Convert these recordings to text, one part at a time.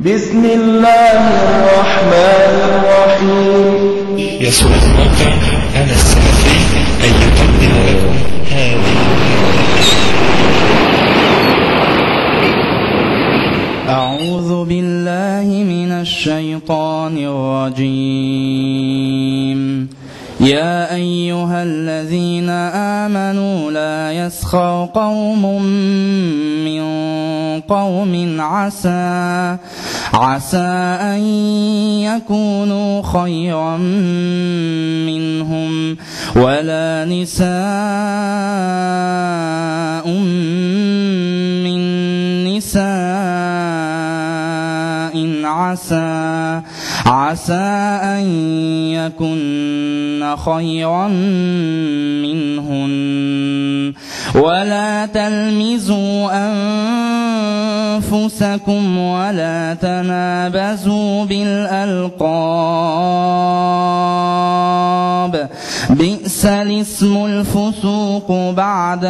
بسم الله الرحمن الرحيم يسر الموقع أنا السلفي أن يقدم لكم هذه أعوذ بالله من الشيطان الرجيم يا أيها الذين آمنوا لا يسخر قوم من قوم عسى عسى أن يكونوا خيرا منهم ولا نساء من نساء عسى عسى أن يكن خيرا منهن ولا تلمزوا أنفسكم ولا تنابزوا بالألقاب بئس الاسم الفسوق بعد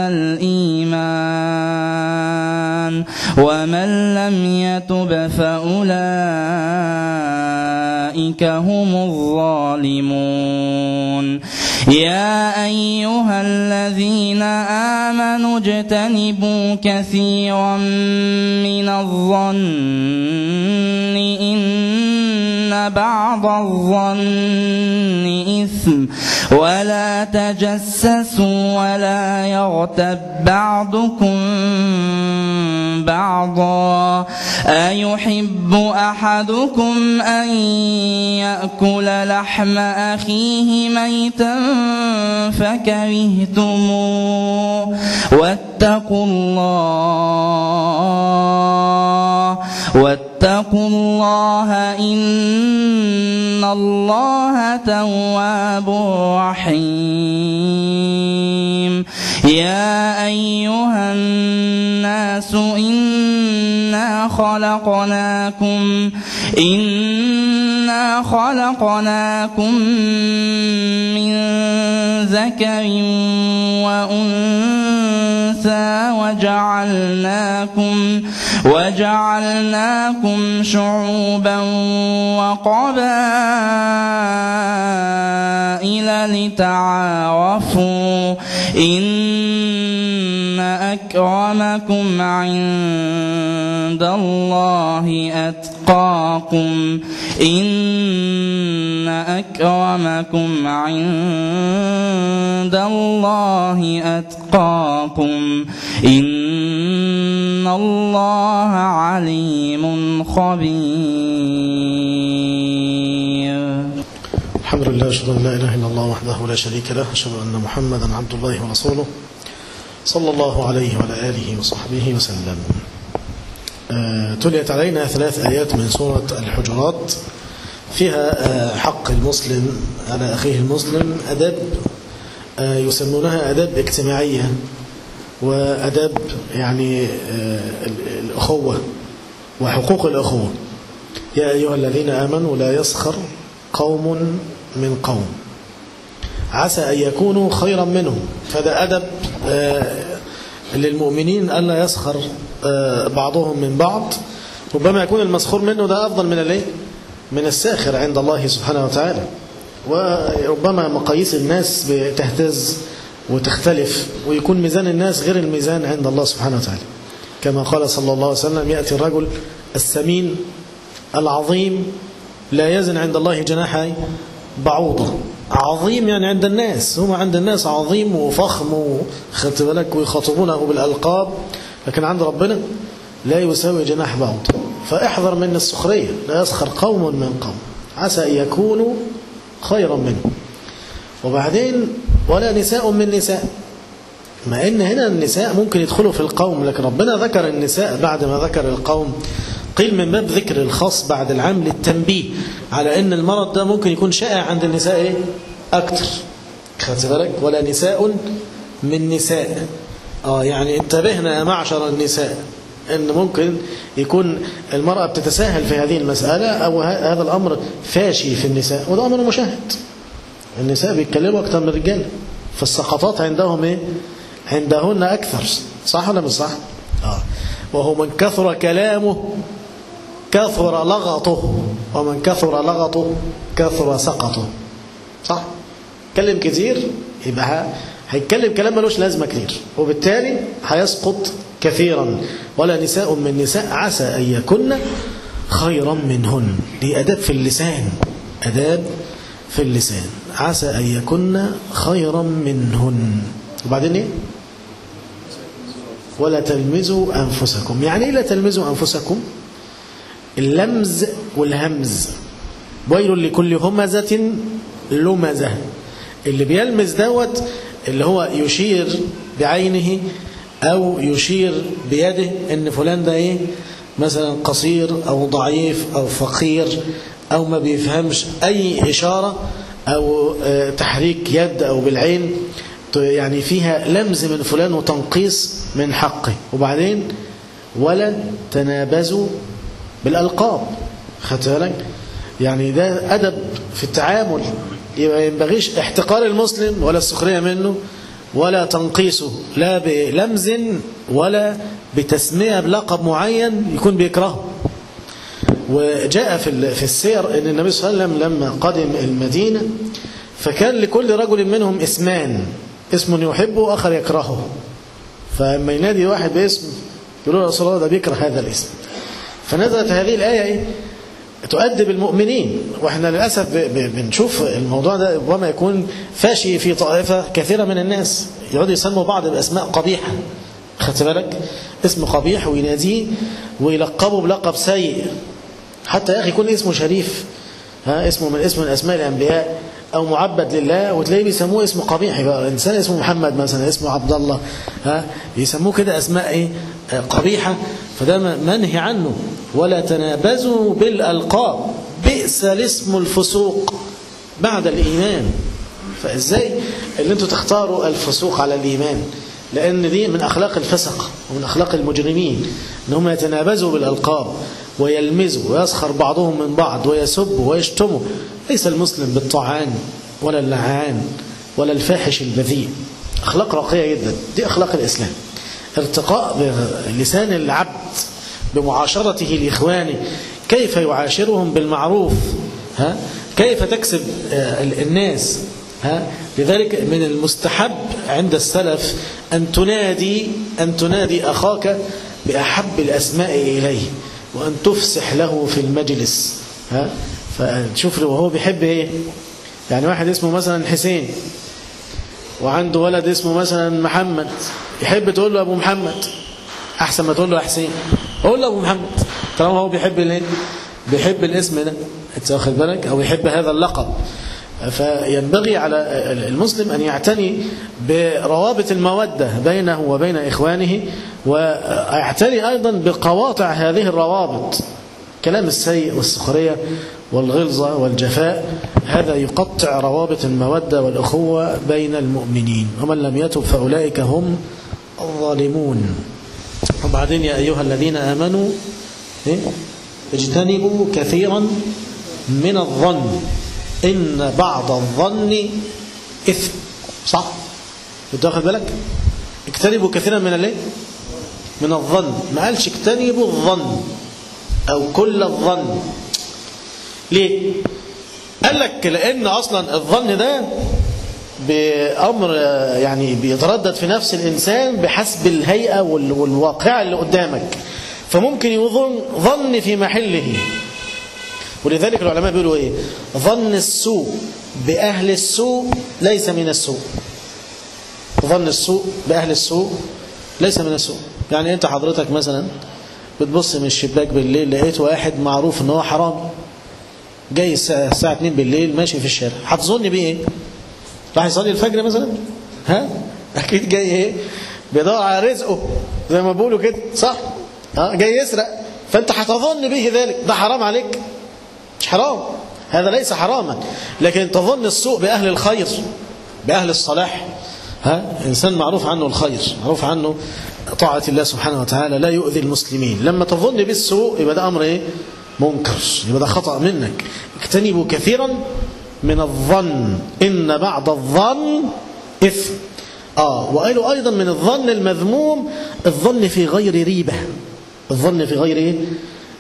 الإيمان ومن لم يتب فأولئك هم الظالمون يا أيها الذين آمنوا اجتنبوا كثيرا من الظن إن بعض الظن إثم ولا تجسسوا ولا يغتب بعضكم بعضا أيحب أحدكم أن يأكل لحم أخيه ميتا فكرهتموه واتقوا الله واتقوا الله إن الله تواب رحيم يا أيها الناس إنا خلقناكم إنا خلقناكم من ذكر وأنثى وجعلناكم وجعلناكم شعوبا وقبائل لتعارفوا إن أكرمكم عند الله أتقاكم إن أكرمكم عند الله أتقاكم إن الله عليم خبير الحمد لله أشهد أن لا إله إلا الله وحده لا شريك له أشهد أن محمدا عبد الله ورسوله صلى الله عليه وعلى آله وصحبه وسلم آه، تليت علينا ثلاث آيات من سورة الحجرات فيها آه، حق المسلم على أخيه المسلم أدب آه، يسمونها أدب اجتماعية وأدب يعني الأخوة وحقوق الأخوة يا أيها الذين آمنوا لا يسخر قوم من قوم عسى أن يكونوا خيرا منهم فهذا أدب للمؤمنين ألا يسخر بعضهم من بعض ربما يكون المسخور منه ده أفضل من الايه من الساخر عند الله سبحانه وتعالى وربما مقاييس الناس بتهتز وتختلف ويكون ميزان الناس غير الميزان عند الله سبحانه وتعالى كما قال صلى الله عليه وسلم يأتي الرجل السمين العظيم لا يزن عند الله جناح بعوضة عظيم يعني عند الناس هم عند الناس عظيم وفخم وخدت بالك ويخاطبونه بالألقاب لكن عند ربنا لا يساوي جناح بعوض فاحذر من السخرية لا يسخر قوم من قوم عسى أن يكونوا خيرا منهم وبعدين ولا نساء من نساء مع ان هنا النساء ممكن يدخلوا في القوم لكن ربنا ذكر النساء بعد ما ذكر القوم قيل من باب ذكر الخاص بعد العام للتنبيه على ان المرض ده ممكن يكون شائع عند النساء ايه اكتر خدت بالك ولا نساء من نساء اه يعني انتبهنا يا معشر النساء ان ممكن يكون المرأة بتتساهل في هذه المسألة او هذا الامر فاشي في النساء وده امر مشاهد النساء بيتكلموا اكتر من الرجال فالسقطات عندهم ايه عندهن اكثر صح ولا مش صح اه وهو من كثر كلامه كثر لغطه ومن كثر لغطه كثر سقطه صح كلم كتير يبقى ه- هيتكلم كلام ملوش لازمه كتير وبالتالي هيسقط كثيرا ولا نساء من نساء عسى ان يكن خيرا منهن دي اداب في اللسان اداب في اللسان عسى ان يكن خيرا منهن وبعدين ايه ولا تلمزوا انفسكم يعني ايه لا تلمزوا انفسكم اللمز والهمز ويل لكل همزة لمزة اللي بيلمز دوت اللي هو يشير بعينه أو يشير بيده إن فلان ده إيه مثلا قصير أو ضعيف أو فقير أو ما بيفهمش أي إشارة أو آه، تحريك يد أو بالعين ت- يعني فيها لمز من فلان وتنقيص من حقه وبعدين ولا تنابزوا بالألقاب خدت بالك يعني ده أدب في التعامل يبقى ينبغيش احتقار المسلم ولا السخرية منه ولا تنقيصه لا بلمز ولا بتسمية بلقب معين يكون بيكرهه وجاء في ال- في السير ان النبي صلى الله عليه وسلم لما قدم المدينه فكان لكل رجل منهم اسمان اسم يحبه واخر يكرهه فلما ينادي واحد باسم يقول له يا رسول الله ده بيكره هذا الاسم فنزلت هذه الايه ايه تؤدب المؤمنين واحنا للاسف ب- ب- بنشوف الموضوع ده ربما يكون فاشي في طائفه كثيره من الناس يقعدوا يسموا بعض باسماء قبيحه خدت بالك اسم قبيح ويناديه ويلقبه بلقب سيء حتى يا اخي يكون اسمه شريف ها اسمه من اسم من اسماء الانبياء او معبد لله وتلاقيه بيسموه اسم قبيح يبقى انسان اسمه محمد مثلا اسمه عبد الله ها يسموه كده اسماء ايه آه، قبيحه فده م- منهي عنه ولا تنابزوا بالالقاب بئس الاسم الفسوق بعد الايمان فازاي اللي انتوا تختاروا الفسوق على الايمان لان دي من اخلاق الفسق ومن اخلاق المجرمين ان هم يتنابزوا بالالقاب ويلمزوا ويسخر بعضهم من بعض ويسبوا ويشتموا ليس المسلم بالطعان ولا اللعان ولا الفاحش البذيء اخلاق راقيه جدا دي اخلاق الاسلام ارتقاء بلسان العبد بمعاشرته لاخوانه كيف يعاشرهم بالمعروف ها كيف تكسب آه، الناس ها لذلك من المستحب عند السلف أن تنادي أن تنادي أخاك بأحب الأسماء إليه وأن تفسح له في المجلس ها فشوف له وهو بيحب إيه يعني واحد اسمه مثلا حسين وعنده ولد اسمه مثلا محمد يحب تقول له أبو محمد أحسن ما تقول له حسين قول له أبو محمد طالما هو بيحب الايه بيحب الاسم ده انت واخد بالك أو يحب هذا اللقب فينبغي على المسلم أن يعتني بروابط المودة بينه وبين إخوانه ويعتني أيضا بقواطع هذه الروابط كلام السيء والسخرية والغلظة والجفاء هذا يقطع روابط المودة والأخوة بين المؤمنين ومن لم يتب فأولئك هم الظالمون وبعدين يا أيها الذين آمنوا إيه؟ اجتنبوا كثيرا من الظن إن بعض الظن إثم صح؟ انت واخد بالك؟ اجتنبوا كثيرا من الايه؟ من الظن ما قالش اجتنبوا الظن أو كل الظن ليه؟ قال لك لأن أصلا الظن ده بأمر يعني بيتردد في نفس الإنسان بحسب الهيئة وال- والواقع اللي قدامك فممكن يظن ظن في محله ولذلك العلماء بيقولوا ايه ظن السوء بأهل السوء ليس من السوء ظن السوء بأهل السوء ليس من السوء يعني انت حضرتك مثلا بتبص من الشباك بالليل لقيت واحد معروف ان هو حرامي جاي الساعة الساعة 2 بالليل ماشي في الشارع هتظن بيه ايه راح يصلي الفجر مثلا ها اكيد جاي ايه بيدور على رزقه زي ما بيقولوا كده صح ها جاي يسرق فانت هتظن به ذلك ده حرام عليك مش حرام هذا ليس حراما لكن تظن السوء بأهل الخير بأهل الصلاح ها إنسان معروف عنه الخير معروف عنه طاعة الله سبحانه وتعالى لا يؤذي المسلمين لما تظن بالسوء يبقى ده أمر إيه منكر يبقى ده خطأ منك اجتنبوا كثيرا من الظن إن بعض الظن إثم آه وقالوا أيضا من الظن المذموم الظن في غير ريبة الظن في غير إيه؟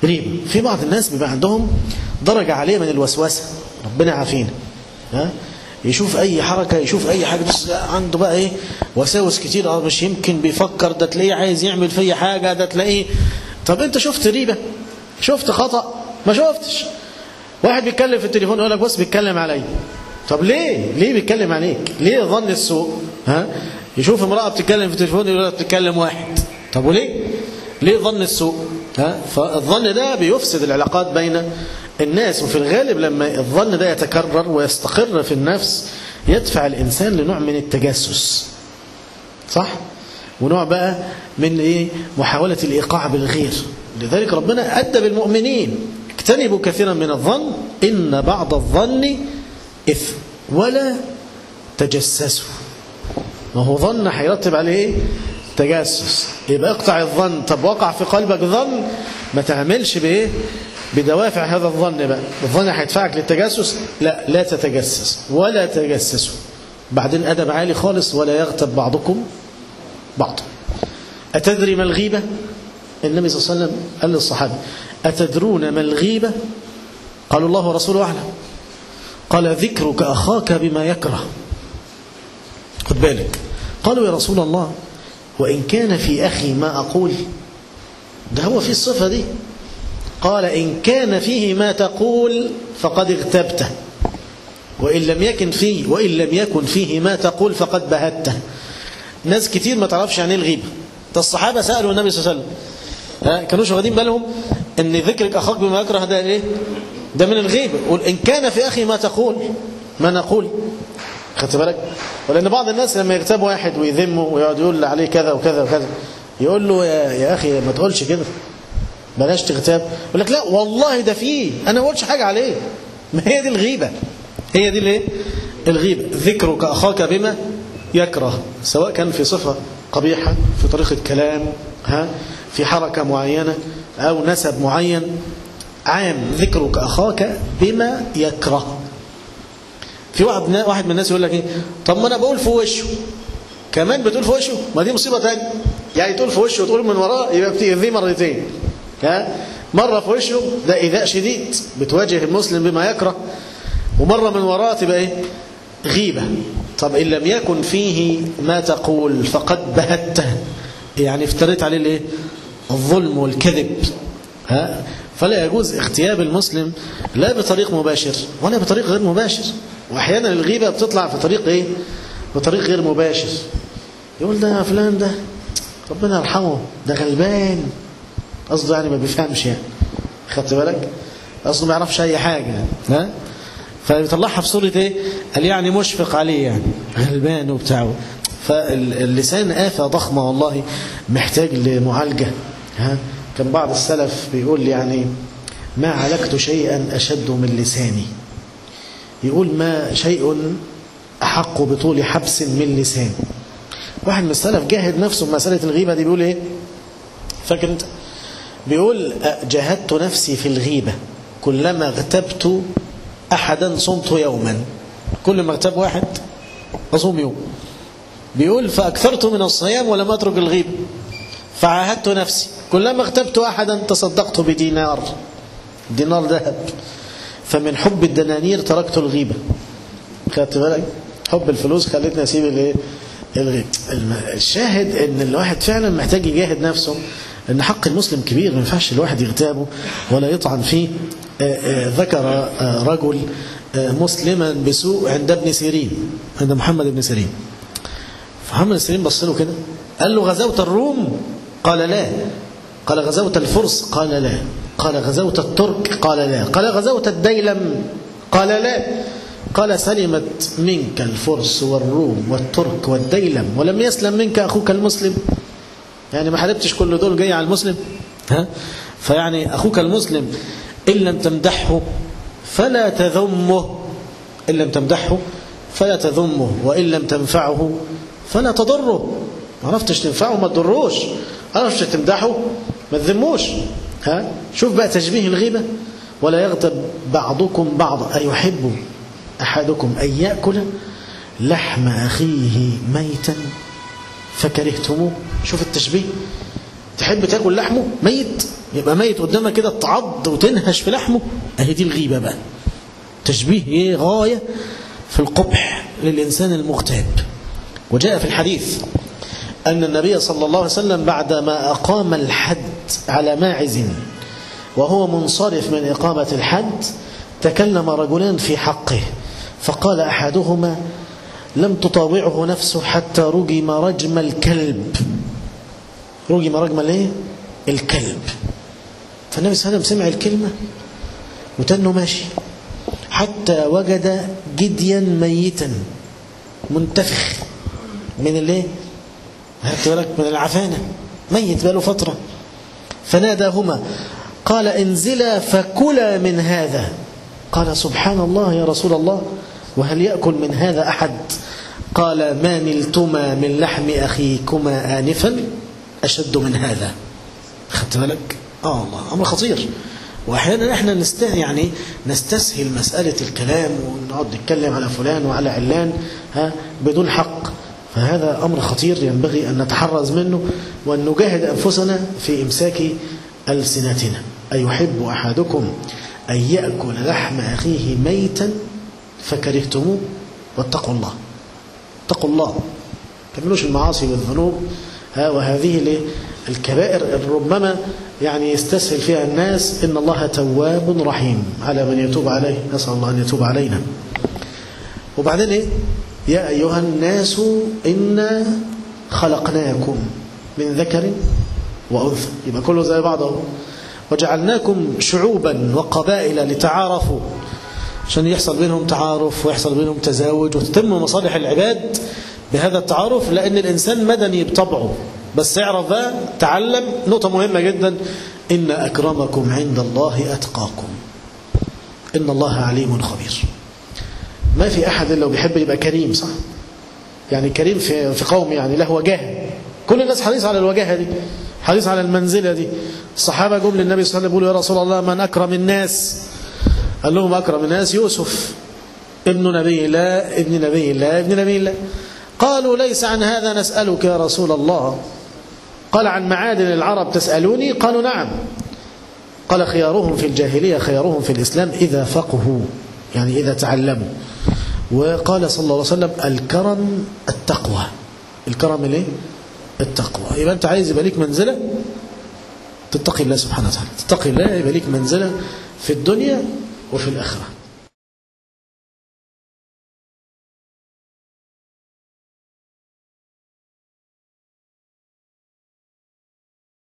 ريبة في بعض الناس بيبقى عندهم درجة عالية من الوسوسة ربنا عافينا ها يشوف اي حركة يشوف اي حاجة بس عنده بقى ايه وساوس كتير اه مش يمكن بيفكر ده تلاقيه عايز يعمل فيا حاجة ده تلاقيه طب انت شفت ريبة شفت خطأ ما شفتش واحد بيتكلم في التليفون يقول لك بص بيتكلم عليا طب ليه ليه بيتكلم عليك ليه ظن السوء ها يشوف امرأة بتتكلم في التليفون يقول لك بتتكلم واحد طب وليه ليه ظن السوء ها فالظن ده بيفسد العلاقات بين الناس وفي الغالب لما الظن ده يتكرر ويستقر في النفس يدفع الإنسان لنوع من التجسس صح ونوع بقى من إيه محاولة الإيقاع بالغير لذلك ربنا أدب المؤمنين اجتنبوا كثيرا من الظن إن بعض الظن إثم ولا تجسسوا ما هو ظن هيرتب عليه ايه تجسس يبقى اقطع الظن طب وقع في قلبك ظن ما تعملش بايه بدوافع هذا الظن بقى الظن هيدفعك للتجسس لا لا تتجسس ولا تجسسوا بعدين أدب عالي خالص ولا يغتب بعضكم بعضا أتدري ما الغيبة النبي صلى الله عليه وسلم قال للصحابة أتدرون ما الغيبة قالوا الله ورسوله أعلم قال ذكرك أخاك بما يكره خد بالك قالوا يا رسول الله وإن كان في أخي ما أقول ده هو في الصفة دي قال إن كان فيه ما تقول فقد اغتبته وإن لم يكن فيه وإن لم يكن فيه ما تقول فقد بهته ناس كتير ما تعرفش عن ايه الغيبة ده الصحابة سألوا النبي صلى الله عليه وسلم ها كانوش واخدين بالهم ان ذكرك اخاك بما يكره ده ايه ده من الغيبة قل ان كان في اخي ما تقول ما نقول خدت بالك ولان بعض الناس لما يغتاب واحد ويذمه ويقعد يقول عليه كذا وكذا وكذا يقول له يا, يا اخي ما تقولش كده بلاش تغتاب يقول لك لا والله ده فيه انا ما قلتش حاجه عليه ما هي دي الغيبه هي دي الايه الغيبه ذكرك اخاك بما يكره سواء كان في صفه قبيحه في طريقه كلام ها في حركه معينه او نسب معين عام ذكرك اخاك بما يكره في واحد واحد من الناس يقول لك ايه طب ما انا بقول في وشه كمان بتقول في وشه ما دي مصيبه ثانيه يعني تقول في وشه وتقول من وراه يبقى بتأذيه مرتين ها مره في وشه ده ايذاء شديد بتواجه المسلم بما يكره ومره من وراه تبقى ايه غيبه طب ان لم يكن فيه ما تقول فقد بهته يعني افتريت عليه الايه الظلم والكذب ها فلا يجوز اغتياب المسلم لا بطريق مباشر ولا بطريق غير مباشر واحيانا الغيبه بتطلع في طريق ايه بطريق غير مباشر يقول ده فلان ده ربنا يرحمه ده غلبان قصده يعني ما بيفهمش يعني خدت بالك قصده ما يعرفش اي حاجه ها فيطلعها في صوره ايه قال يعني مشفق عليه يعني غلبان وبتاعه فاللسان آفة ضخمة والله محتاج لمعالجة ها كان بعض السلف بيقول يعني ما علقت شيئا أشد من لساني يقول ما شيء أحق بطول حبس من لساني واحد من السلف جاهد نفسه بمسألة الغيبة دي بيقول ايه فاكر انت بيقول جاهدت نفسي في الغيبة كلما اغتبت أحدا صمت يوما كل ما اغتاب واحد أصوم يوم بيقول فأكثرت من الصيام ولم أترك الغيبة فعاهدت نفسي كلما اغتبت أحدا تصدقت بدينار دينار ذهب فمن حب الدنانير تركت الغيبة خدت بالك حب الفلوس خلتني أسيب الايه الغيبة الشاهد ان الواحد فعلا محتاج يجاهد نفسه ان حق المسلم كبير ما ينفعش الواحد يغتابه ولا يطعن فيه ذكر رجل مسلما بسوء عند ابن سيرين عند محمد بن سيرين محمد بن سيرين بص له كده قال له غزوت الروم قال لا قال غزوت الفرس قال لا قال غزوت الترك قال لا قال غزوت الديلم قال لا قال سلمت منك الفرس والروم والترك والديلم ولم يسلم منك أخوك المسلم يعني ما حاربتش كل دول جاي على المسلم ها فيعني أخوك المسلم إن لم تمدحه فلا تذمه إن لم تمدحه فلا تذمه وإن لم تنفعه فلا تضره ما عرفتش تنفعه ما تضروش عرفتش تمدحه ما تذموش ها شوف بقى تشبيه الغيبة ولا يغتب بعضكم بعضا أيحب أحدكم أن يأكل لحم أخيه ميتا فكرهتموه شوف التشبيه تحب تاكل لحمه ميت يبقى ميت قدامك كده تعض وتنهش في لحمه اهي دي الغيبة بقى تشبيه ايه غاية في القبح للإنسان المغتاب وجاء في الحديث أن النبي صلى الله عليه وسلم بعدما أقام الحد على ماعز وهو منصرف من إقامة الحد تكلم رجلان في حقه فقال أحدهما لم تطاوعه نفسه حتى رجم رجم الكلب رجم رجم الايه الكلب فالنبي صلى الله عليه وسلم سمع الكلمة وتنه ماشي حتى وجد جديا ميتا منتفخ من الايه هات بالك من العفانة ميت بقاله فترة فناداهما قال انزلا فكلا من هذا قال سبحان الله يا رسول الله وهل يأكل من هذا أحد قال ما نلتما من لحم أخيكما آنفا أشد من هذا خدت بالك آه الله أمر خطير وأحيانا إحنا نست يعني نستسهل مسألة الكلام ونقعد نتكلم على فلان وعلى علان ها بدون حق فهذا أمر خطير ينبغي أن نتحرز منه وأن نجاهد أنفسنا في إمساك ألسنتنا أيحب أحدكم أن يأكل لحم أخيه ميتا فكرهتموه واتقوا الله اتقوا الله تعملوش المعاصي والذنوب ها وهذه الكبائر ربما يعني يستسهل فيها الناس إن الله تواب رحيم على من يتوب عليه نسأل الله أن يتوب علينا وبعدين إيه يا أيها الناس إنا خلقناكم من ذكر وأنثى يبقى كله زي بعضه وجعلناكم شعوبا وقبائل لتعارفوا عشان يحصل بينهم تعارف ويحصل بينهم تزاوج وتتم مصالح العباد بهذا التعارف لأن الإنسان مدني بطبعه بس اعرف بقى تعلم نقطة مهمة جدا إن أكرمكم عند الله أتقاكم إن الله عليم خبير ما في أحد إلا بيحب يبقى كريم صح يعني كريم في في قوم يعني له وجاهه كل الناس حريص على الوجاهه دي حريص على المنزله دي الصحابه جم للنبي صلى الله عليه وسلم يقولوا يا رسول الله من اكرم الناس قال لهم اكرم الناس يوسف ابن نبي الله ابن نبي الله ابن نبي الله قالوا ليس عن هذا نسالك يا رسول الله قال عن معادن العرب تسالوني قالوا نعم قال خيارهم في الجاهليه خيارهم في الاسلام اذا فقهوا يعني اذا تعلموا وقال صلى الله عليه وسلم الكرم التقوى الكرم الايه التقوى يبقى انت عايز يبقى ليك منزله تتقي الله سبحانه وتعالى تتقي الله يبقى ليك منزله في الدنيا وفي الاخره